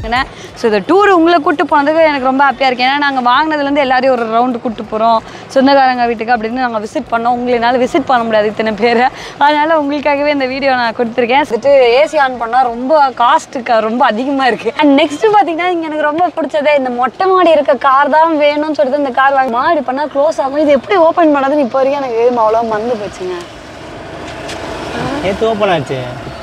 So இந்த tour உங்களை கூட்டு போனதுக்கு எனக்கு ரொம்ப ஹாப்பியாக இருக்கு ஏன்னா நாங்கள் வாங்கினதுலேருந்து எல்லாரையும் ஒரு ரவுண்டு கூட்டு போகிறோம் சொந்தக்காரங்க வீட்டுக்கு அப்படின்னு நாங்கள் விசிட் பண்ணோம் உங்களால் விசிட் பண்ண முடியாது இத்தனை பேர் அதனால் உங்களுக்காகவே இந்த வீடியோ நான் கொடுத்துருக்கேன் வந்துட்டு ஏசி ஆன் பண்ணால் ரொம்ப காஸ்ட்டுக்கு ரொம்ப அதிகமாக இருக்குது அண்ட் நெக்ஸ்ட் பார்த்தீங்கன்னா இங்கே எனக்கு ரொம்ப பிடிச்சதே இந்த மொட்டை மாடி இருக்க கார் தான் வேணும்னு சொல்லிட்டு இந்த கார் வாங்கி மாடி பண்ணால் க்ளோஸ் ஆகும் இது எப்படி ஓப்பன் பண்ணதுன்னு இப்போ வரைக்கும் எனக்கு அவ்வளோ மறந்து போச்சுங்க நேற்று ஓப்பன் ஆச்சு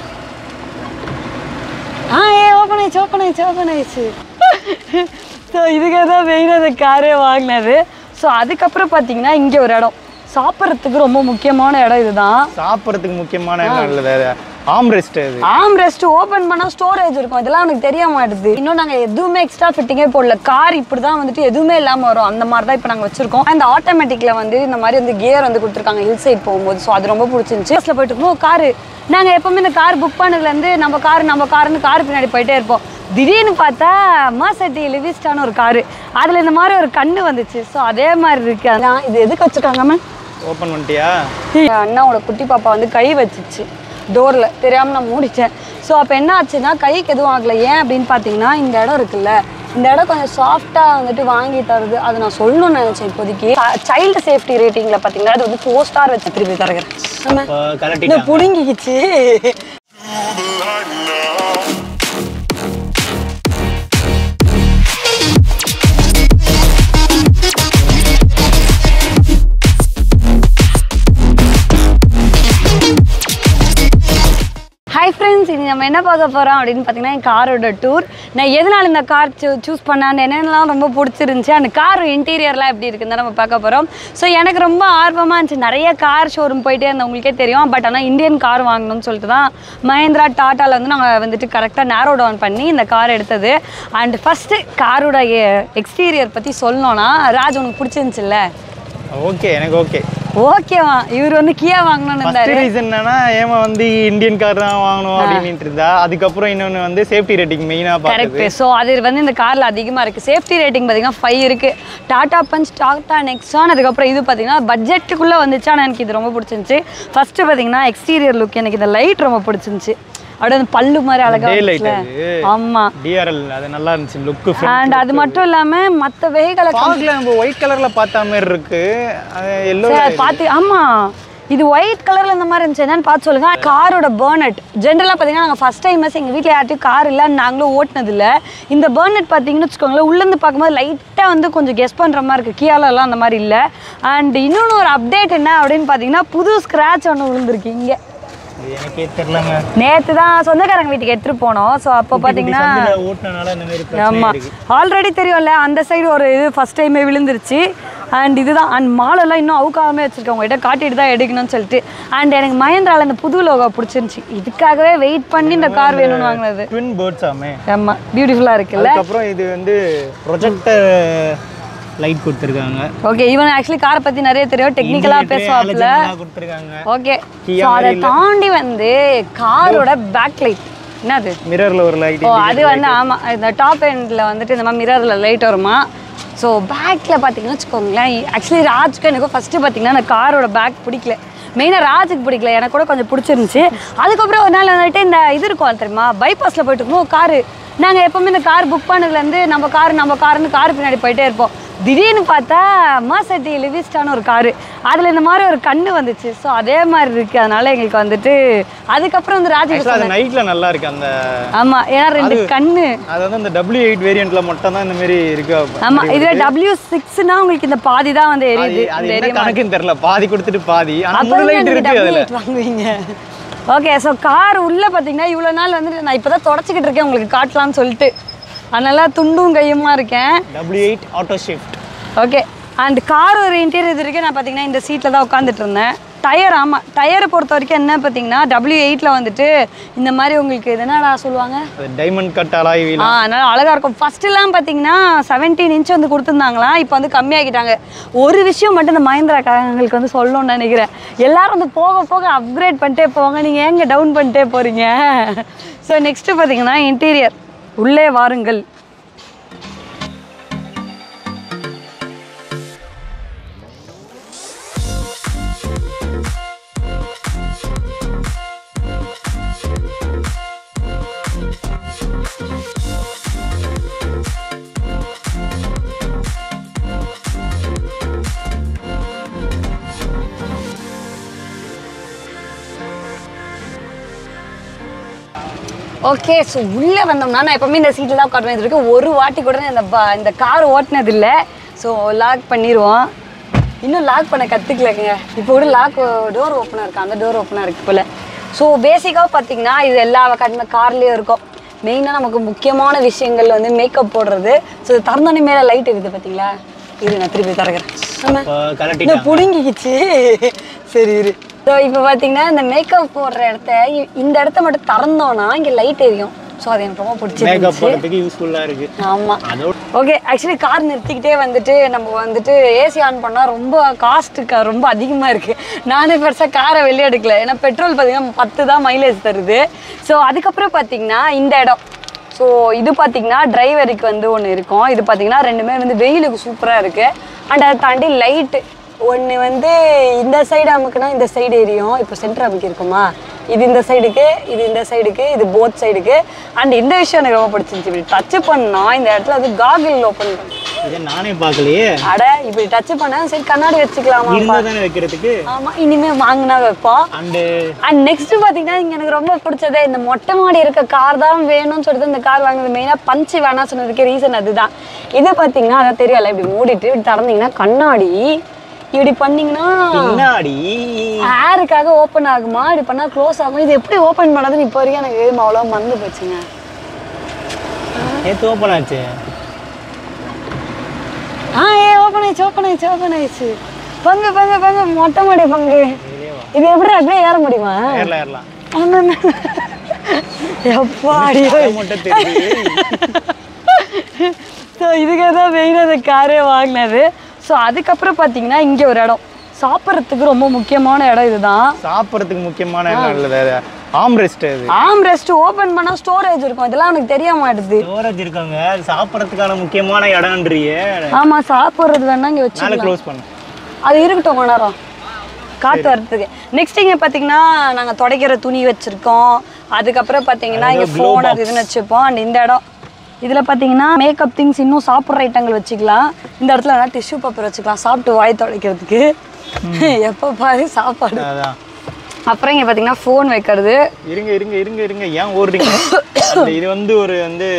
ஆ ஏ ஓப்பன் ஆயிடுச்சு ஓப்பன் ஆயிடுச்சு ஓப்பன் ஆயிடுச்சு ஸோ இதுக்காக தான் மெயினாக அந்த காரே வாங்கினது ஸோ அதுக்கப்புறம் பார்த்தீங்கன்னா இங்கே ஒரு இடம் சாப்பிட்றதுக்கு ரொம்ப முக்கியமான இடம் இதுதான் சாப்பிட்றதுக்கு முக்கியமான என்ன இல்லது ஆம் ரெஸ்ட் அது ஆம் ரெஸ்ட் ஓப்பன் பண்ணால் ஸ்டோரேஜ் இருக்கும் இதெல்லாம் எனக்கு தெரிய மாட்டுது இன்னும் நாங்கள் எதுவுமே எக்ஸ்ட்ரா ஃபிட்டிங்கே போடல கார் இப்படி தான் வந்துட்டு எதுவுமே இல்லாமல் வரும் அந்த மாதிரி தான் இப்போ நாங்கள் வச்சிருக்கோம் அந்த ஆட்டோமேட்டிக்கில் வந்து இந்த மாதிரி வந்து கியர் வந்து கொடுத்துருக்காங்க ஹில் சைட் போகும்போது ஸோ அது ரொம்ப பிடிச்சிருந்துச்சு பஸ்ஸில் போயிட்டு இருக்கும்போது காரு நாங்கள் எப்பவுமே இந்த கார் புக் பண்ணதுலேருந்து நம்ம கார் நம்ம காருன்னு கார் பின்னாடி போயிட்டே இருப்போம் திடீர்னு பார்த்தா மாசட்டி லிவிஸ்டான ஒரு காரு அதில் இந்த மாதிரி ஒரு கண்ணு வந்துச்சு ஸோ அதே மாதிரி இருக்கு அதான் இது எதுக்கு வச்சுருக்காங்க ஓப்பன் பண்ணிட்டியா அண்ணாவோட குட்டி பாப்பா வந்து கை வச்சுச்சு டோரில் தெரியாமல் நான் மூடிட்டேன் ஸோ அப்போ என்ன ஆச்சுன்னா கைக்கு எதுவும் ஆகலை ஏன் அப்படின்னு பார்த்தீங்கன்னா இந்த இடம் இருக்குல்ல இந்த இடம் கொஞ்சம் சாஃப்டாக வந்துட்டு வாங்கி தருது அதை நான் சொல்லணும்னு நினச்சேன் இப்போதைக்கு சைல்டு சேஃப்டி ரேட்டிங்கில் பார்த்தீங்கன்னா அது வந்து ஃபோர் ஸ்டார் வச்சு திருப்பி தருகிறேன் ஆமா. இப்போ இந்த கலட்டிட்டாங்க புடுங்கிக்கிச்சு ஹாய் ஃப்ரெண்ட்ஸ் இனி நம்ம என்ன பார்க்க போகிறோம் அப்படின்னு பார்த்தீங்கன்னா என் காரோட டூர் நான் எதனால் இந்த கார் சூ சூஸ் பண்ணான்னு என்னென்னலாம் ரொம்ப பிடிச்சிருந்துச்சி அந்த கார் இன்டீரியர்லாம் எப்படி இருக்குன்னு தான் நம்ம பார்க்க போகிறோம் ஸோ எனக்கு ரொம்ப ஆர்வமாக இருந்துச்சு நிறைய கார் ஷோரூம் போயிட்டே இருந்தேன் உங்களுக்கே தெரியும் பட் ஆனால் இந்தியன் கார் வாங்கணும்னு சொல்லிட்டு தான் மஹேந்திரா டாட்டாவில் வந்து நாங்கள் வந்துட்டு கரெக்டாக நேரோ டவுன் பண்ணி இந்த கார் எடுத்தது அண்ட் ஃபஸ்ட்டு காரோட எக்ஸ்டீரியர் பற்றி சொல்லணும்னா ராஜ் உனக்கு பிடிச்சிருந்துச்சுல்ல ஓகே எனக்கு ஓகே ஓகேவா இவர் வந்து கியா வாங்கணும்னு ஃபர்ஸ்ட் இருந்தாரு ரீசன் என்னன்னா ஏமா வந்து இந்தியன் கார் தான் வாங்கணும் அப்படின்ட்டு இருந்தா அதுக்கப்புறம் இன்னொன்று வந்து சேஃப்டி ரேட்டிங் மெயினாக கரெக்ட் பார்த்தது ஸோ அது வந்து இந்த காரில் அதிகமாக இருக்குது சேஃப்டி ரேட்டிங் பார்த்தீங்கன்னா ஃபைவ் இருக்குது டாடா பஞ்ச் டாடா நெக்ஸான் அதுக்கப்புறம் இது பார்த்தீங்கன்னா பட்ஜெட்டுக்குள்ளே வந்துச்சு ஆனால் எனக்கு இது ரொம்ப பிடிச்சிருந்துச்சு ஃபஸ்ட்டு பார்த்தீங்கன்னா எக்ஸ்டீரியர் லுக் எனக்கு இந்த லைட் ரொம்ப பிடிச்சிருந்துச்சு அப்படியே அந்த பல்லு மாதிரி அழகாக டே லைட் இருந்துச்சுல அது ஆமாம் டிஆர்எல் அது நல்லா இருந்துச்சு லுக்கு அண்ட் அது மட்டும் இல்லாமல் மற்ற வெஹிகளை ஃபாக்ல நம்ம ஒயிட் கலர்ல பார்த்த மாதிரி இருக்கு அது எல்லோ சரி அது பார்த்து ஆமாம் இது ஒயிட் கலரில் இந்த மாதிரி இருந்துச்சு என்னன்னு பார்த்து சொல்லுங்க காரோட பேர்னட் ஜென்ரலாக பார்த்தீங்கன்னா நாங்கள் ஃபஸ்ட் டைம் எங்கள் வீட்டில் யார்ட்டையும் கார் இல்லை நாங்களும் ஓட்டினது இல்லை இந்த பேர்னட் பார்த்தீங்கன்னு வச்சுக்கோங்களேன் உள்ளேருந்து பார்க்கும்போது லைட்டாக வந்து கொஞ்சம் கெஸ் பண்ணுற மாதிரி இருக்குது கியாலெல்லாம் அந்த மாதிரி இல்லை அண்ட் இன்னொன்று ஒரு அப்டேட் என்ன அப்படின்னு பார்த்தீங்கன்னா புது ஸ்க்ராட்ச் ஒன்று விழுந்திருக்கு இங்கே எனக்கே தெரியலங்க நேற்று தான் சொந்தக்காரங்க வீட்டுக்கு எடுத்துகிட்டு போனோம் ஸோ அப்போ பார்த்தீங்கன்னா ஓட்டுனனால இந்த மாதிரி பிரச்சனை ஆமாம் இருக்கு ஆல்ரெடி தெரியும்ல அந்த சைடு ஒரு இது ஃபஸ்ட் டைமே விழுந்துருச்சு அண்ட் இதுதான் அண்ட் மாலெல்லாம் இன்னும் அவுக்காமே வச்சிருக்கேன் உங்ககிட்ட காட்டிட்டு தான் எடுக்கணும்னு சொல்லிட்டு அண்ட் எனக்கு மகேந்திரால இந்த புது லோகோ பிடிச்சிருந்துச்சி இதுக்காகவே வெயிட் பண்ணி இந்த கார் வேணும்னு வாங்கினது ட்வின் பேர்ட்ஸ் ஆமே ஆமாம் பியூட்டிஃபுல்லாக இருக்குல்ல அதுக்கப்புறம் இது வந்து ப்ரொஜெக்டர் லைட் கொடுத்துருக்காங்க ஓகே இவன் ஆக்சுவலி காரை பற்றி நிறைய தெரியும் டெக்னிக்கலாக பேசுவாப்ல கொடுத்துருக்காங்க ஓகே Kia ஸோ அதை தாண்டி வந்து காரோட பேக் லைட் என்னது மிரர்ல ஒரு லைட் ஓ அது வந்து ஆமாம் இந்த டாப் எண்டில் வந்துட்டு இந்த மாதிரி மிரரில் லைட் வருமா ஸோ பேக்கில் பார்த்தீங்கன்னு வச்சுக்கோங்களேன் ஆக்சுவலி ராஜ்க்கு எனக்கு ஃபஸ்ட்டு பார்த்தீங்கன்னா அந்த காரோட பேக் பிடிக்கல மெயினாக ராஜுக்கு பிடிக்கல எனக்கு கூட கொஞ்சம் பிடிச்சிருந்துச்சு அதுக்கப்புறம் ஒரு நாள் வந்துட்டு இந்த இது இருக்கும் தெரியுமா பைபாஸில் போயிட்டு இருக்கும்போது காரு நாங்கள் எப்போவுமே இந்த கார் புக் பண்ணதுலேருந்து நம்ம கார் நம்ம காருன்னு கார் பின்னாடி போயிட்டே இருப்போம் திடீர்னு பார்த்தா மாசட்டி லிவிஸ்டான ஒரு காரு அதில் இந்த மாதிரி ஒரு கண்ணு வந்துச்சு ஸோ அதே மாதிரி இருக்குது அதனால எங்களுக்கு வந்துட்டு அதுக்கப்புறம் வந்து ராஜுக்கு ஆக்சுவலாக அது நைட்ல நல்லா இருக்கு அந்த ஆமாம் ஏன்னா ரெண்டு கண்ணு அது வந்து அந்த டபிள்யூ எயிட் வேரியண்ட்ல மட்டும் தான் இந்த மாதிரி இருக்கு ஆமா இதுல டபிள்யூ சிக்ஸ்னா உங்களுக்கு இந்த பாதி தான் வந்து அது எரியுது அது இந்த என்ன எரிய கணக்குன்னு தெரியல பாதி கொடுத்துட்டு பாதி ஆனா அப்ப முழு லைட் இருக்கு அதுல வாங்குவீங்க ஓகே ஸோ கார் உள்ள பார்த்தீங்கன்னா இவ்வளோ நாள் வந்துட்டு நான் இப்போ தான் தொடச்சிக்கிட்டு இருக்கேன் உங்களுக்கு காட்டலாம்னு சொல்லிட்டு அதனால துண்டும் கையுமா இருக்கேன் W eight auto shift okay and car ஒரு இன்டீரியர் இது வரைக்கும் நான் பார்த்தீங்கன்னா இந்த சீட்டில் தான் உட்காந்துட்டு இருந்தேன் டயர் ஆமாம் டயரை பொறுத்த வரைக்கும் என்ன பார்த்தீங்கன்னா டபிள்யூ எயிட்டில் வந்துட்டு இந்த மாதிரி உங்களுக்கு இது என்னடா சொல்லுவாங்க அது டைமண்ட் கட் அலாய் வீல் ஆ அதனால அழகா இருக்கும் ஃபர்ஸ்ட்லாம் பார்த்தீங்கன்னா செவன்டீன் இன்ச் வந்து கொடுத்துருந்தாங்களாம் இப்போ வந்து கம்மியாக்கிட்டாங்க ஒரு விஷயம் மட்டும் இந்த மஹேந்திராக்காரங்களுக்கு வந்து சொல்லணும்னு நினைக்கிறேன் எல்லாரும் வந்து போக போக அப்கிரேட் பண்ணிட்டே போவாங்க நீங்கள் ஏங்க டவுன் பண்ணிட்டே போகிறீங்க ஸோ நெக்ஸ்ட்டு பார்த்தீங்கன்னா இன்டீரியர் உள்ளே வாருங்கள் ஓகே ஸோ உள்ளே வந்தோம்னா நான் எப்பவுமே இந்த சீட்டில் தான் உட்காருவேன் இது வரைக்கும் ஒரு வாட்டி கூட நான் இந்த ப- இந்த கார் ஓட்டினது இல்லை ஸோ லாக் பண்ணிடுவோம் இன்னும் லாக் பண்ண கற்றுக்கலங்க இப்போ கூட லாக் டோர் ஓப்பனாக இருக்கு அந்த டோர் ஓப்பனாக இருக்கு போல் ஸோ பேசிக்காக பார்த்தீங்கன்னா இது எல்லா கட்டின கார்லேயும் இருக்கும் மெயினாக நமக்கு முக்கியமான விஷயங்கள் வந்து மேக்கப் போடுறது ஸோ இது திறந்தோடனே மேலே லைட் இருக்குது பார்த்தீங்களா இரு நான் திருப்பி திறக்கிறேன் ஆமாம் இப்போ கலட்டி இன்னும் புடுங்கிக்கிச்சு சரி இரு ஸோ இப்போ பார்த்தீங்கன்னா இந்த மேக்கப் போடுற இடத்த இ- இந்த இடத்த மட்டும் திறந்தோன்னா இங்கே லைட் எரியும் ஸோ அது எனக்கு ரொம்ப மேக்கப் பிடிச்சிருந்துச்சு போடுறதுக்கு யூஸ்ஃபுல்லாக இருக்கு ஆமாம் அதோட ஓகே ஆக்சுவலி கார் நிறுத்திக்கிட்டே வந்துட்டு நம்ம வந்துட்டு ஏசி ஆன் பண்ணால் ரொம்ப காஸ்ட்டு ரொம்ப அதிகமாக இருக்குது நானே பெருசாக காரை வெளியே எடுக்கல ஏன்னா பெட்ரோல் பார்த்தீங்கன்னா பத்து தான் மைலேஜ் தருது ஸோ அதுக்கப்புறம் பார்த்தீங்கன்னா இந்த இடம் ஸோ இது பார்த்தீங்கன்னா டிரைவருக்கு வந்து ஒன்று இருக்கும் இது பார்த்தீங்கன்னா ரெண்டுமே வந்து வெயிலுக்கு சூப்பராக இருக்குது அண்ட் அதை தாண்டி லைட்டு ஒன்று வந்து இந்த சைடு அமுக்குனா இந்த சைடு எரியும் இப்போ சென்டர் அமுக்கி இருக்குமா இது இந்த சைடுக்கு இது இந்த சைடுக்கு இது போத் சைடுக்கு அண்ட் இந்த விஷயம் எனக்கு ரொம்ப பிடிச்சிருந்துச்சு இப்படி டச் பண்ணா இந்த இடத்துல வந்து காகிள் ஓப்பன் பண்ணு இதை நானே பார்க்கலையே அட இப்படி டச் பண்ணா சரி கண்ணாடி வச்சுக்கலாமா இருந்தால் தானே வைக்கிறதுக்கு ஆமா இனிமே வாங்கினா வைப்போம் அண்டு அண்ட் நெக்ஸ்ட் பாத்தீங்கன்னா இங்க எனக்கு ரொம்ப பிடிச்சதே இந்த மொட்டை மாடி இருக்க கார் தான் வேணும்னு சொல்லிட்டு இந்த கார் வாங்குறது மெயினா பஞ்சு வேணாம் சொன்னதுக்கு ரீசன் அதுதான் இது பாத்தீங்கன்னா அதான் தெரியல இப்படி மூடிட்டு இப்படி திறந்தீங்கன்னா கண்ணாடி இப்படி பண்ணீங்கன்னா பின்னாடி ஏருக்காக ஓப்பன் ஆகுமா இப்படி பண்ணா க்ளோஸ் ஆகும் இது எப்படி ஓப்பன் பண்ணதுன்னு இப்போ வரைக்கும் எனக்கு அவ்வளோ மறந்து போச்சுங்க நேற்று ஓப்பன் ஆச்சு ஆ ஏ ஓப்பன் ஆயிடுச்சு ஓப்பன் ஆயிடுச்சு ஓப்பன் ஆயிடுச்சு பங்கு பங்கு பங்கு மொட்டை மாடி பங்கு இது எப்படி அப்படியே ஏற முடியுமா ஏறலாம் ஏறலாம் ஆமாம் எப்பாடி அது மட்டும் தெரியுது ஸோ இதுக்காக தான் மெயினாக அந்த காரே வாங்கினது ஸோ அதுக்கப்புறம் பார்த்தீங்கன்னா இங்கே ஒரு இடம் சாப்பிட்றதுக்கு ரொம்ப முக்கியமான இடம் இதுதான் சாப்பிட்றதுக்கு முக்கியமான என்ன நல்லது ஆம் ரெஸ்ட் அது ஆம் ரெஸ்ட் ஓப்பன் பண்ணால் ஸ்டோரேஜ் இருக்கும் இதெல்லாம் எனக்கு தெரிய மாட்டுது ஸ்டோரேஜ் இருக்காங்க அது சாப்பிட்றதுக்கான முக்கியமான இடம்ன்றியே ஆமாம் சாப்பிட்றது வேணா இங்கே மேலே வச்சுக்கலாம் க்ளோஸ் பண்ணு அது இருக்கட்டும் கொஞ்ச நேரம் காற்று வர்றதுக்கு நெக்ஸ்ட் இங்கே பார்த்தீங்கன்னா நாங்கள் துடைக்கிற துணி வச்சுருக்கோம் அதுக்கப்புறம் பார்த்தீங்கன்னா இங்கே ஃபோன் அது இதுன்னு வச்சுப்போம் அண்ட் இந்த இடம் இதில் பார்த்தீங்கன்னா மேக்கப் திங்ஸ் இன்னும் சாப்பிட்ற ஐட்டங்கள் வச்சுக்கலாம் இந்த இடத்துல வேணால் டிஷ்யூ பேப்பர் வச்சுக்கலாம் சாப்பிட்டு வாய் துடைக்கிறதுக்கு எப்போ பாரு சாப்பாடு அதான் அப்புறம் இங்கே பார்த்தீங்கன்னா ஃபோன் வைக்கிறது இருங்க இருங்க இருங்க இருங்க ஏன் ஓடுறீங்க அந்த இது வந்து ஒரு வந்து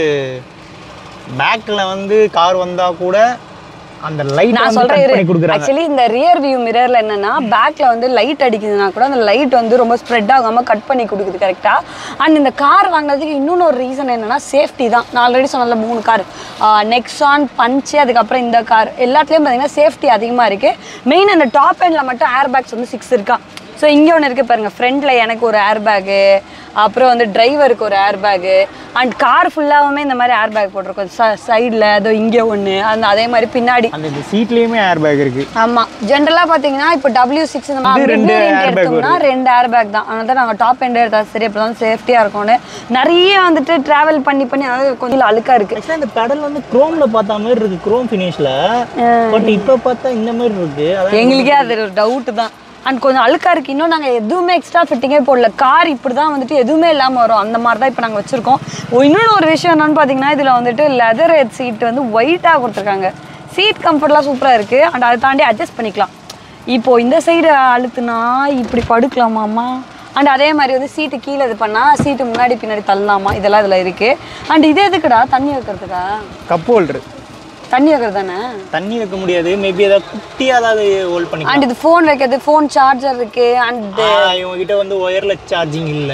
பேக்ல வந்து கார் வந்தா கூட அந்த லைட் நான் வந்து சொல்றேன் கட் இரு பண்ணி கொடுக்குறாங்க ஆக்சுவலி இந்த ரியர் வியூ மிரர்ல என்னன்னா பேக்ல வந்து லைட் அடிக்குதுன்னா கூட அந்த லைட் வந்து ரொம்ப ஸ்ப்ரெட் ஆகாம கட் பண்ணி கொடுக்குது கரெக்டா அண்ட் இந்த கார் வாங்குறதுக்கு இன்னொன்று ஒரு ரீசன் என்னன்னா சேஃப்டி தான் நான் ஆல்ரெடி சொன்னல மூணு கார் நெக்ஸான் பஞ்சு அதுக்கப்புறம் இந்த கார் எல்லாத்துலேயும் பார்த்தீங்கன்னா சேஃப்டி அதிகமாக இருக்கு மெயின் அந்த டாப் எண்டில் மட்டும் ஏர் பேக்ஸ் வந்து சிக்ஸ் இருக்கான் ஸோ இங்கே ஒன்று இருக்குது பாருங்கள் ஃப்ரண்ட்டில் எனக்கு ஒரு ஏர் பேக்கு அப்புறம் வந்து டிரைவருக்கு ஒரு ஏர் பேக்கு அண்ட் கார் ஃபுல்லாகவுமே இந்த மாதிரி ஏர் பேக் போட்டிருக்கோம் சைடில் அதோ இங்கே ஒன்று அந்த அதே மாதிரி பின்னாடி அந்த இந்த சீட்லயுமே ஏர் பேக் இருக்கு ஆமா ஜென்ரலா பாத்தீங்கன்னா இப்போ டபிள்யூ சிக்ஸ் இந்த மாதிரி ரெண்டு mid range airbag எடுத்தோம்னா ரெண்டு ஏர் பேக் தான் அதனால தான் நாங்கள் டாப் எண்ட் எடுத்தா சரி அப்போ தான் சேஃப்டியாக இருக்கும்னு நிறைய வந்துட்டு டிராவல் பண்ணி பண்ணி அதாவது கொஞ்சம் அழுக்கா இருக்கு ஆக்சுவலாக இந்த பெடல் வந்து குரோம்ல பார்த்த மாதிரி இருக்கு குரோம் ஃபினிஷ்ல பட் இப்போ பார்த்தா இந்த மாதிரி இருக்கு அதான் எங்களுக்கே அது ஒரு டவுட் தான் அண்ட் கொஞ்சம் அழுக்கா இருக்கு இன்னும் நாங்கள் எதுவுமே எக்ஸ்ட்ரா ஃபிட்டிங்கே போடல கார் இப்படி தான் வந்துட்டு எதுவுமே இல்லாமல் வரும் அந்த மாதிரி தான் இப்போ நாங்கள் வச்சுருக்கோம் இன்னொன்று ஒரு விஷயம் என்னன்னு பார்த்தீங்கன்னா இதில் வந்துட்டு லெதர் சீட் வந்து ஒயிட்டாக கொடுத்துருக்காங்க சீட் கம்ஃபர்ட்லாம் சூப்பராக இருக்குது அண்ட் அதை தாண்டி அட்ஜஸ்ட் பண்ணிக்கலாம் இப்போ இந்த சைடு அழுத்துனா இப்படி படுக்கலாமாம்மா அண்ட் அதே மாதிரி வந்து சீட்டு கீழே இது பண்ணால் சீட்டு முன்னாடி பின்னாடி தள்ளலாமா இதெல்லாம் இதில் இருக்குது அண்ட் இது எதுக்குடா தண்ணி வைக்கிறதுக்கா கப் ஹோல்டர் தண்ணி வைக்கிறது தானே தண்ணி வைக்க முடியாது மேபி ஏதாவது குட்டியா ஏதாவது ஹோல்ட் பண்ணிக்கலாம் அண்ட் இது ஃபோன் வைக்கிறது ஃபோன் சார்ஜர் இருக்கு அண்ட் ஆ, இவங்க கிட்ட வந்து ஒயர்லெஸ் சார்ஜிங் இல்ல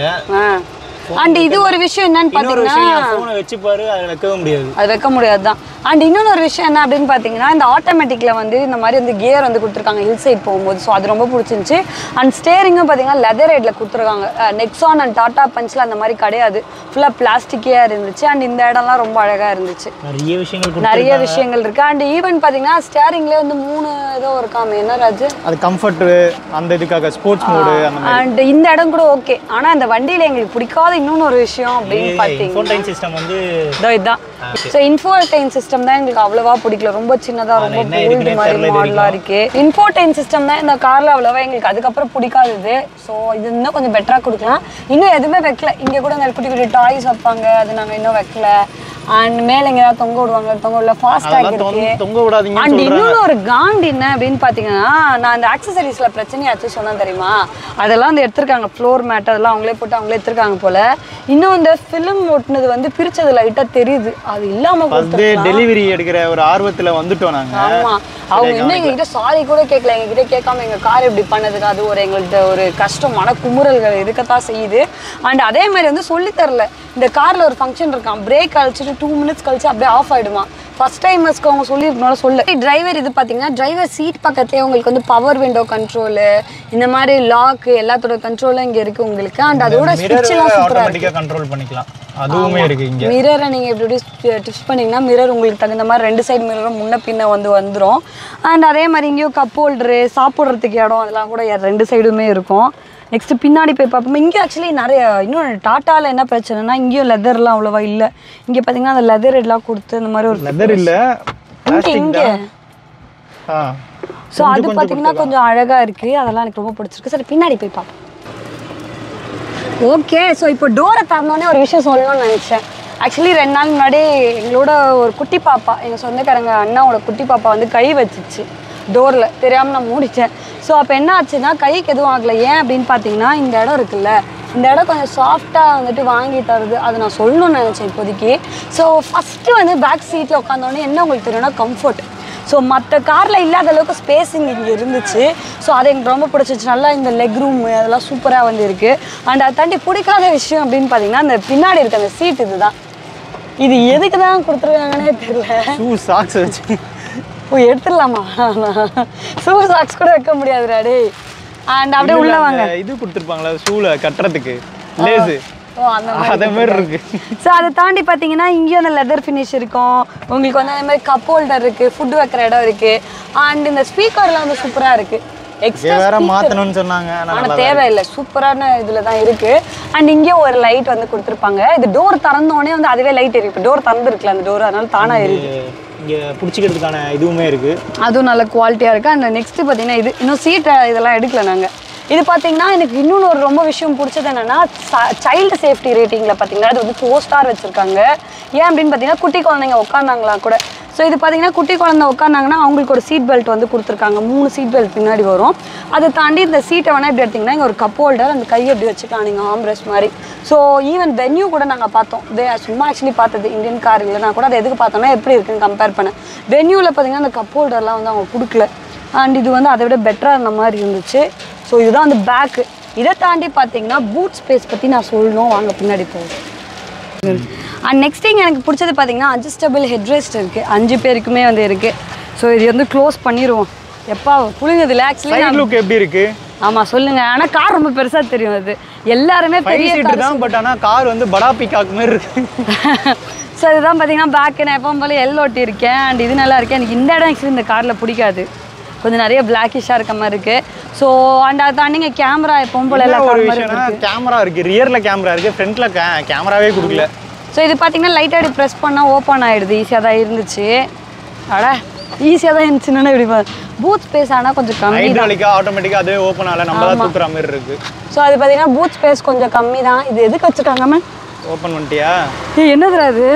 அண்ட் இது ஒரு விஷயம் என்னன்னு இன்னொரு பார்த்தீங்கன்னா விஷயம் என் ஃபோனை வச்சு பாரு அதை வைக்கவே முடியாது அது வைக்க முடியாது தான் அண்ட் இன்னொன்று ஒரு விஷயம் என்ன அப்படின்னு பார்த்தீங்கன்னா இந்த ஆட்டோமேட்டிக்கில் வந்து இந்த மாதிரி வந்து கியர் வந்து கொடுத்துருக்காங்க ஹில் சைட் போகும்போது ஸோ அது ரொம்ப பிடிச்சிருந்துச்சு அண்ட் ஸ்டேரிங்கும் பார்த்தீங்கன்னா லெதர் ரேட்டில் கொடுத்துருக்காங்க நெக்ஸான் அண்ட் டாடா பஞ்சில் அந்த மாதிரி கிடையாது ஃபுல்லாக பிளாஸ்டிக்கே இருந்துச்சு அண்ட் இந்த இடம்லாம் ரொம்ப அழகாக இருந்துச்சு நிறைய விஷயங்கள் கொடுத்து நிறைய விஷயங்கள் இருக்கு அண்ட் ஈவன் பார்த்தீங்கன்னா ஸ்டேரிங்லேயே வந்து மூணு ஏதோ இருக்காமே என்ன ராஜு அது கம்ஃபர்ட் அந்த இதுக்காக ஸ்போர்ட்ஸ் மோடு அந்த மாதிரி அண்ட் இந்த இடம் கூட ஓகே ஆனால் இந்த வண்டியில் எங்களுக்கு பிடிக்காத இன்னொன்று ஒரு விஷயம் அப்படின்னு பார்த்தீங்கன்னா இன்ஃபோன்டைன் சிஸ்டம் வந்து இதோ இதுதான் ஸோ இன்ஃபோடைன் சிஸ்டம் தான் எங்களுக்கு அவ்வளவா பிடிக்கல ரொம்ப சின்னதாக ரொம்ப என்ன ஓல்டு இருக்குன்னே மாதிரி தெரியல இது மாடலாக இருக்கு இன்ஃபோடைன் சிஸ்டம் தான் இந்த காரில் அவ்வளோவா எங்களுக்கு அதுக்கப்புறம் பிடிக்காதது ஸோ இது இன்னும் கொஞ்சம் பெட்டராக கொடுக்கலாம் இன்னும் எதுவுமே வைக்கல இங்கே கூட இந்த குட்டி குட்டி டாய்ஸ் வைப்பாங்க அது நாங்கள் இன்னும் வைக்கல அண்ட் மேலே எங்கேயாவது தொங்க விடுவாங்க தொங்க விடல ஃபாஸ்டாக் அதெல்லாம் இருக்கு தொங்க- தொங்க விடாதீங்கன்னு அண்ட் சொல்றாங்க இன்னொன்று ஒரு காண்ட் என்ன அப்படின்னு பார்த்தீங்கன்னா நான் அந்த ஆக்சசரிஸில் பிரச்சனையாச்சு சொன்னேன் தெரியுமா அதெல்லாம் வந்து எடுத்திருக்காங்க ஃப்ளோர் மேட் அதெல்லாம் அவங்களே போட்டு அவங்களே எடுத்திருக்காங்க போல இன்னும் இந்த ஃபிலிம் ஒட்டினது வந்து பிரிச்சது லைட்டாக தெரியுது அது இல்லாமல் ஃபர்ஸ்ட் டே டெலிவரி எடுக்கிற ஒரு ஆர்வத்துல வந்துட்டோம் நாங்க ஆமா அவங்க இன்னும் எங்ககிட்ட சாரி கூட கேட்கல எங்ககிட்ட கேட்காம எங்க கார் இப்படி பண்ணதுக்கு அது ஒரு எங்கள்கிட்ட ஒரு கஷ்டம் மன குமுறல்கள் இருக்கத்தான் செய்யுது அண்ட் அதே மாதிரி வந்து சொல்லி தரல இந்த கார்ல ஒரு ஃபங்க்ஷன் இருக்கான் பிரேக் கழிச்சிட்டு டூ மினிட்ஸ் கழிச்சு அப்படியே ஆஃப் ஆயிடுமா ஃபர்ஸ்ட் டைமர்ஸ்க்கு அவங்க சொல்லியிருக்கனால சொல்ல டிரைவர் இது பார்த்தீங்கன்னா டிரைவர் சீட் பக்கத்துலேயே உங்களுக்கு வந்து பவர் விண்டோ கண்ட்ரோலு இந்த மாதிரி லாக்கு எல்லாத்தோட கண்ட்ரோலும் இங்கே இருக்கு உங்களுக்கு அண்ட் அதோட மிரர் ஸ்விட்ச்லாம் சூப்பராக ஆட்டோமேட்டிக்கா கண்ட்ரோல் பண்ணிக்கலாம் அதுவுமே இருக்கு இங்க மிரரை நீங்கள் எப்படி டிப்ஸ் பண்ணிங்கன்னா மிரர் உங்களுக்கு தகுந்த மாதிரி ரெண்டு சைடு மிரரும் முன்ன பின்ன வந்து வந்துடும் அண்ட் அதே மாதிரி இங்கேயும் கப் ஹோல்டரு சாப்பிட்றதுக்கு இடம் அதெல்லாம் கூட எ- ரெண்டு சைடுமே இருக்கும் நெக்ஸ்ட் பின்னாடி போய் பார்ப்போம் இங்கே ஆக்சுவலி நிறைய இன்னும் டாட்டாவில் என்ன பிரச்சனைனா இங்கேயும் லெதர்லாம் அவ்வளோவா இல்லை இங்கே பார்த்தீங்கன்னா அந்த லெதர் எல்லாம் கொடுத்து இந்த மாதிரி ஒரு லெதர் இல்ல இங்கே பிளாஸ்டிக் இங்கே தான் ஆ ஸோ அது பார்த்தீங்கன்னா கொஞ்சம் அழகாக இருக்குது அதெல்லாம் எனக்கு ரொம்ப பிடிச்சிருக்கு சரி பின்னாடி போய் பார்ப்போம் ஓகே ஸோ இப்போ டோரை திறந்தோடனே ஒரு விஷயம் சொல்லணும்னு நினச்சேன் ஆக்சுவலி ரெண்டு நாள் முன்னாடி எங்களோட ஒரு குட்டி பாப்பா எங்கள் சொந்தக்காரங்க அண்ணாவோட குட்டி பாப்பா வந்து கை வச்சிச்சு டோரில் தெரியாமல் நான் மூடிட்டேன் ஸோ அப்போ என்ன ஆச்சுன்னா கைக்கு எதுவும் ஆகலை ஏன் அப்படின்னு பார்த்தீங்கன்னா இந்த இடம் இருக்குல்ல இந்த இடம் கொஞ்சம் சாஃப்டாக வந்துட்டு வாங்கி தருது அதை நான் சொல்லணும்னு நினச்சேன் இப்போதைக்கு ஸோ ஃபஸ்ட்டு வந்து பேக் சீட்டில் உட்காந்தோடனே என்ன உங்களுக்கு தெரியும்னா கம்ஃபர்ட் ஸோ மற்ற காரில் இல்லாத அளவுக்கு ஸ்பேஸிங் இங்கே இருந்துச்சு ஸோ அது எனக்கு ரொம்ப பிடிச்சிச்சு நல்லா இந்த லெக் ரூம் அதெல்லாம் சூப்பராக வந்து இருக்கு அண்ட் அதை தாண்டி பிடிக்காத விஷயம் அப்படின்னு பார்த்தீங்கன்னா அந்த பின்னாடி இருக்க அந்த சீட் இதுதான் இது எதுக்கு தான் கொடுத்துருக்காங்கன்னே தெரியல ஷூ சாக்ஸ் வச்சு ஓ எடுத்துடலாமா ஷூ சாக்ஸ் கூட வைக்க முடியாதுடா டேய் அண்ட் அப்படியே உள்ள வாங்க அந்த இது கொடுத்துருப்பாங்களா ஷூல கட்டுறதுக்கு லேஸு ஓ அந்த அதே மாதிரி இருக்கு ஸோ அதை தாண்டி பார்த்தீங்கன்னா இங்கேயும் அந்த லெதர் ஃபினிஷ் இருக்கும் உங்களுக்கு வந்து அந்த மாதிரி கப் ஹோல்டர் இருக்குது ஃபுட் வைக்கிற இடம் இருக்குது அண்ட் இந்த ஸ்பீக்கர்லாம் வந்து சூப்பராக இருக்குது இதே எக்ஸ்ட்ரா வேற மாத்தணும்னு சொன்னாங்க ஆனா ஆனால் நல்லா தேவையில்லை சூப்பரான இதில் தான் இருக்குது அண்ட் இங்கேயும் ஒரு லைட் வந்து கொடுத்துருப்பாங்க இது டோர் திறந்தோடனே வந்து அதுவே லைட் எரியும் இப்போ டோர் திறந்துருக்குல அந்த டோர் அதனால தானாக எரியுது இங்க பிடிச்சிக்கிறதுக்கான இதுவுமே இருக்கு அதுவும் நல்ல குவாலிட்டியாக இருக்குது அண்ட் நெக்ஸ்ட் பார்த்தீங்கன்னா இது இன்னும் சீட்டை இதெல்லாம் எடுக்கல நாங்கள் இது பார்த்தீங்கன்னா எனக்கு இன்னொன்று ஒரு ரொம்ப விஷயம் பிடிச்சது என்னென்னா சைல்டு சேஃப்டி ரேட்டிங்கில் பார்த்தீங்கன்னா இது வந்து ஃபோர் ஸ்டார் வச்சுருக்காங்க ஏன் அப்படின்னு பார்த்தீங்கன்னா குட்டி குழந்தைங்க உட்காந்தாங்களா கூட ஸோ இது பார்த்தீங்கன்னா குட்டி குழந்தை உட்காந்தாங்கன்னா அவங்களுக்கு ஒரு சீட் பெல்ட் வந்து கொடுத்துருக்காங்க மூணு சீட் பெல்ட் பின்னாடி வரும் அதை தாண்டி இந்த சீட்டை வேணால் எப்படி எடுத்திங்கன்னா இங்கே ஒரு கப் ஹோல்டர் அந்த கையை எப்படி வச்சுக்கலாம் நீங்கள் ஆம்ரெஸ் மாதிரி ஸோ ஈவன் வென்யூ கூட நாங்கள் பார்த்தோம் வே சும்மா ஆக்சுவலி பார்த்தது இந்தியன் கார் இல்லைனா கூட அது எதுக்கு பார்த்தோம்னா எப்படி இருக்குன்னு கம்பேர் பண்ண வென்யூவில் பார்த்தீங்கன்னா அந்த கப் ஹோல்டர்லாம் வந்து அவங்க கொடுக்கல அண்ட் இது வந்து அதை விட பெட்டராக இருந்த மாதிரி இருந்துச்சு ஸோ இதுதான் அந்த பேக்கு இதை தாண்டி பார்த்தீங்கன்னா பூட் ஸ்பேஸ் பற்றி நான் சொல்லணும் வாங்க பின்னாடி போகுது அண்ட் நெக்ஸ்ட் திங் எனக்கு பிடிச்சது பார்த்தீங்கன்னா அட்ஜஸ்டபிள் ஹெட்ரெஸ்ட் இருக்குது அஞ்சு பேருக்குமே வந்து இருக்குது ஸோ இது வந்து க்ளோஸ் பண்ணிடுவோம் எப்பா புழுங்குதுல ஆக்சுவலி சைட் லுக் எப்படி இருக்கு ஆமாம் சொல்லுங்க ஆனால் கார் ரொம்ப பெருசாக தெரியும் அது எல்லாருமே ஃபைவ் பெரிய சீட்டர் தான் பட் ஆனா கார் வந்து படா பிகாக் மாதிரி இருக்கு ஸோ இதுதான் பார்த்தீங்கன்னா பேக்கு நான் எப்பவும் போல எல் ஒட்டி இருக்கேன் அண்ட் இது நல்லா இருக்கு எனக்கு இந்த இடம் ஆக்சுவலி இந்த காரில் பிடிக்காது கொஞ்சம் நிறைய பிளாக்கிஷாக இருக்க மாதிரி இருக்கு ஸோ அண்ட் அதை தாண்டிங்க கேமரா எப்பவும் போல எல்லா என்ன ஒரு கார் மாதிரி விஷயம்னா கேமரா இருக்கு ரியர்ல கேமரா இருக்கு ஃப்ரண்ட்ல கேமராவே கொடுக்கல ஸோ இது பார்த்தீங்கன்னா லைட்டாக இப்படி ப்ரெஸ் பண்ணால் ஓப்பன் ஆகிடுது ஈஸியாக தான் இருந்துச்சு அட ஈஸியாக தான் இருந்துச்சுன்னா இப்படி பூத் ஸ்பேஸ் ஆனால் கொஞ்சம் கம்மி ஹைட்ராலிக்கா ஆட்டோமேட்டிக்கா அதுவே ஓப்பன் ஆகல நம்ம தான் தூக்குற மாதிரி இருக்கு ஸோ அது பார்த்தீங்கன்னா பூத் ஸ்பேஸ் கொஞ்சம் கம்மி தான் இது எதுக்கு வச்சுருக்காங்க மேம் ஓப்பன் பண்ணிட்டியா என்னதுடா அது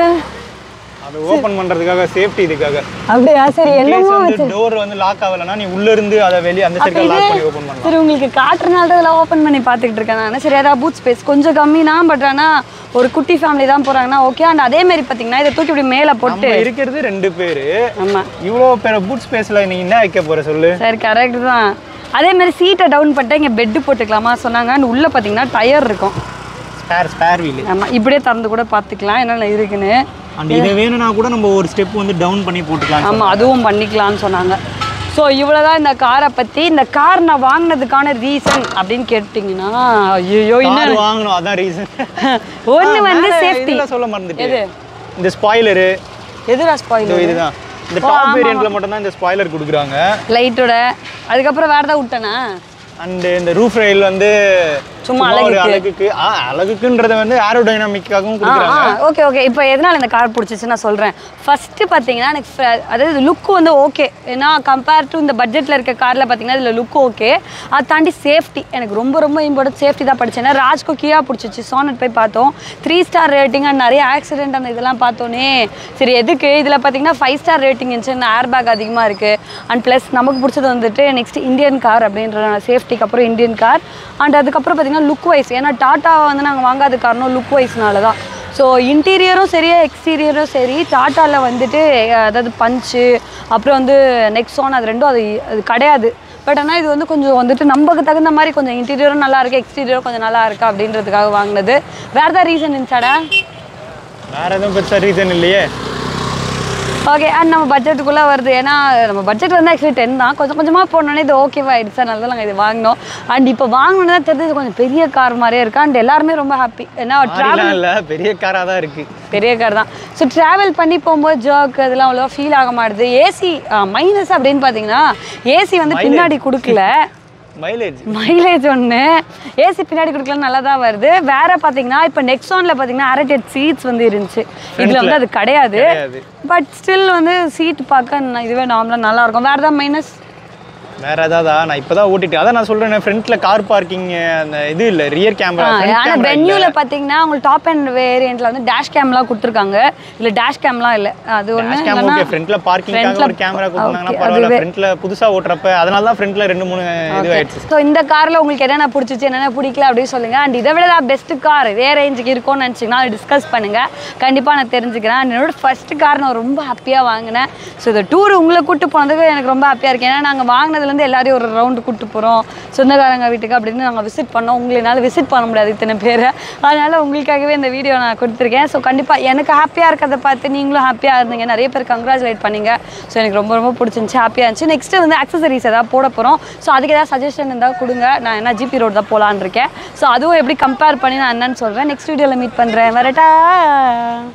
அது ஓப்பன் பண்றதுக்காக சேஃப்டி இதுக்காக அப்படியா சரி கேஸ் என்னமோ வந்து டோர் வந்து லாக் ஆகலைன்னா நீ உள்ள இருந்து அதை வெளிய அந்த சைடு லாக் பண்ணி ஓப்பன் பண்ணலாம் சரி உங்களுக்கு காட்டுறனால தான் இதெல்லாம் ஓப்பன் பண்ணி பார்த்துக்கிட்டு இருக்கேன் நான் சரி அதான் பூத் ஸ்பேஸ் கொஞ்சம் கம்மி தான் பட் ஆனால் ஒரு குட்டி ஃபேமிலி தான் போகிறாங்கன்னா ஓகே அண்ட் அதே மாதிரி பார்த்தீங்கன்னா இதை தூக்கி இப்படி மேலே போட்டு நம்ம இருக்கிறது ரெண்டு பேரு ஆமாம் இவ்வளோ பேர் பூட் ஸ்பேஸ்ல நீ என்ன வைக்க போற சொல்லு சரி கரெக்ட் தான் அதே மாதிரி சீட்டை டவுன் பண்ணிட்டு இங்கே பெட்டு போட்டுக்கலாமா சொன்னாங்க அண்ட் உள்ளே பார்த்தீங்கன்னா டயர் இருக்கும் ஸ்பேர் ஸ்பேர் வீல் ஆமாம் இப்படியே திறந்து கூட பார்த்துக்கலாம் என்னென்ன இருக்குன்னு அண்ட் இதை வேணும்னா கூட நம்ம ஒரு ஸ்டெப் வந்து டவுன் பண்ணி போட்டுக்கலாம் ஆமாம் அதுவும் பண்ணிக்கலாம்னு சொன்னாங்க ஸோ இவ்வளோ தான் இந்த காரை பற்றி இந்த கார் நான் வாங்கினதுக்கான ரீசன் அப்படின்னு கேட்டிங்கன்னா ஐயோ இன்னும் கார் வாங்கணும் அதான் ரீசன் ஒன்று வந்து சேஃப்டி சொல்ல மறந்துட்டேன் இந்த ஸ்பாய்லரு எதுடா ஸ்பாயில் இதுதான் இந்த டாப் வேரியண்ட்ல மட்டும் தான் இந்த ஸ்பாய்லர் கொடுக்குறாங்க லைட்டோட அதுக்கப்புறம் வேறு ஏதாவது விட்டேனா அண்ட் இந்த ரூஃப் ரயில் வந்து சும்மா ஒரு அழகுக்கு ஆ அழகுக்குன்றத வந்து ஏரோடைனமிக்காகவும் ஆ கொடுக்குறாங்க ஆ ஓகே ஓகே இப்போ எதனால் இந்த கார் பிடிச்சிச்சு நான் சொல்கிறேன் ஃபஸ்ட்டு பார்த்தீங்கன்னா எனக்கு fr- அதாவது லுக்கு வந்து ஓகே ஏன்னா கம்பேர் டு இந்த பட்ஜெட்டில் இருக்க காரில் பார்த்தீங்கன்னா இதில் லுக் ஓகே அதை தாண்டி சேஃப்டி எனக்கு ரொம்ப ரொம்ப இம்பார்ட்டன்ட் சேஃப்டி தான் படிச்சேன் ஏன்னா ராஜ்கோ கியா பிடிச்சிச்சு சோனட் போய் பார்த்தோம் த்ரீ ஸ்டார் ரேட்டிங் அண்ட் நிறைய ஆக்சிடென்ட் அந்த இதெல்லாம் பார்த்தோன்னே சரி எதுக்கு இதில் பார்த்தீங்கன்னா ஃபைவ் ஸ்டார் ரேட்டிங் இருந்துச்சு ஏர் பேக் அதிகமாக இருக்குது அண்ட் ப்ளஸ் நமக்கு பிடிச்சது வந்துட்டு நெக்ஸ்ட் இந்தியன் கார் அப்படின்ற சேஃப்டி சேஃப்டிக்கு அப்புறம் இந்தியன் கார் அண்ட் அதுக்கப்புறம் பார்த்தீங்கன்னா லுக் வைஸ் ஏன்னா டாட்டாவை வந்து நாங்கள் வாங்காத காரணம் லுக் வைஸ்னால தான் ஸோ இன்டீரியரும் சரி எக்ஸ்டீரியரும் சரி டாட்டாவில் வந்துட்டு அஹ், அதாவது பஞ்சு அப்புறம் வந்து நெக்ஸான் அது ரெண்டும் அது அது கிடையாது பட் ஆனால் இது வந்து கொஞ்சம் வந்துட்டு நமக்கு தகுந்த மாதிரி கொஞ்சம் இன்டீரியரும் நல்லா இருக்கு எக்ஸ்டீரியரும் கொஞ்சம் நல்லா இருக்கு அப்படின்றதுக்காக வாங்கினது வேறு தான் ரீசன் இருந்துச்சாடா வேற எதுவும் பெருசாக ரீசன் இல்லையே ஓகே அண்ட் நம்ம பட்ஜெட்டுக்குள்ளே வருது ஏன்னா நம்ம பட்ஜெட் வந்து ஆக்சுவலி டென் தான் கொஞ்சம் கொஞ்சமாக போனோன்னே இது ஓகேவா ஆயிடுச்சு அதனால தான் நாங்கள் இது வாங்கினோம் அண்ட் இப்போ வாங்கினது தான் தெரிஞ்சது கொஞ்சம் பெரிய கார் மாதிரியே இருக்கு அண்ட் எல்லாருமே ரொம்ப ஹாப்பி ஏன்னா ட்ராவல் மாறிலாம் இல்லை பெரிய காராக தான் இருக்கு பெரிய கார் தான் ஸோ ட்ராவல் பண்ணி போகும்போது ஜர்க் அதெல்லாம் அவ்வளோவா ஃபீல் ஆக மாட்டுது ஏசி மைனஸ் அப்படின்னு பார்த்தீங்கன்னா ஏசி வந்து பின்னாடி கொடுக்கல மைலேஜ் மைலேஜ் ஒன்று ஏசி பின்னாடி கொடுக்கல நல்லா தான் வருது வேற பார்த்தீங்கன்னா இப்போ நெக்ஸானில் பார்த்தீங்கன்னா அரேட்டட் சீட்ஸ் வந்து இருந்துச்சு இதில் வந்து அது கிடையாது கிடையாது பட் ஸ்டில் வந்து சீட் பார்க்க ந- இதுவே நார்மலாக நல்லா இருக்கும் வேறு ஏதாவது மைனஸ் வேற ஏதாவதா நான் இப்பதான் ஓட்டிட்டு அதான் நான் சொல்றேன் ஃப்ரண்ட்ல கார் பார்க்கிங் அந்த இது இல்ல ரியர் கேமரா ஆனால் வென்யூவில் பார்த்தீங்கன்னா உங்களுக்கு டாப் அண்ட் வேரியண்ட்டில் வந்து டேஷ் கேம்லாம் கொடுத்துருக்காங்க இல்லை டேஷ் கேம்லாம் இல்லை அது ஒன்று கேம் ஓகே ஃப்ரண்ட்ல பார்க்கிங்காக ஒரு கேமரா கொடுத்தாங்கன்னா பரவாயில்ல ஃப்ரண்ட்ல புதுசா ஓட்டுறப்ப அதனால தான் ஃப்ரண்ட்ல ரெண்டு மூணு இது ஆயிடுச்சு ஸோ இந்த காரில் உங்களுக்கு என்னென்ன பிடிச்சிச்சு என்னென்ன பிடிக்கல அப்படின்னு சொல்லுங்க அண்ட் இதை விட பெஸ்ட் கார் வேற ரேஞ்சுக்கு இருக்கும்னு நினச்சிங்கன்னா டிஸ்கஸ் பண்ணுங்க கண்டிப்பாக நான் தெரிஞ்சுக்கிறேன் And என்னோட ஃபர்ஸ்ட் கார் நான் ரொம்ப ஹாப்பியாக வாங்கினேன் ஸோ இந்த டூர் உங்களை கூட்டு போனதுக்கு எனக்கு ரொம்ப ஹாப்பியாக இருக்கு ஏன்னா நாங்கள் வாங்கினதுலேருந்து எல்லாரையும் ஒரு ரவுண்டு கூட்டு போகிறோம் சொந்தக்காரங்க வீட்டுக்கு அப்படின்னு நாங்கள் விசிட் பண்ணோம் உங்களால விசிட் பண்ண முடியாது இத்தனை பேர் அதனால உங்களுக்காகவே இந்த வீடியோ நான் கொடுத்துருக்கேன் ஸோ கண்டிப்பாக எனக்கு ஹாப்பியாக இருக்கிறத பார்த்து நீங்களும் ஹாப்பியாக இருந்தீங்க நிறைய பேர் கங்க்ராச்சுலேட் பண்ணீங்க ஸோ எனக்கு ரொம்ப ரொம்ப பிடிச்சிருந்துச்சு ஹாப்பியாக இருந்துச்சு நெக்ஸ்ட் வந்து அக்சசரிஸ் ஏதாவது போட போகிறோம் ஸோ அதுக்கு ஏதாவது சஜஷன் இருந்தால் கொடுங்க நான் என்ன ஜிபி ரோட் தான் போகலான்னு இருக்கேன் ஸோ அதுவும் எப்படி கம்பேர் பண்ணி நான் என்னன்னு சொல்கிறேன் நெக்ஸ்ட் வீடியோவில் மீட் பண்ணுறேன் வரட்டா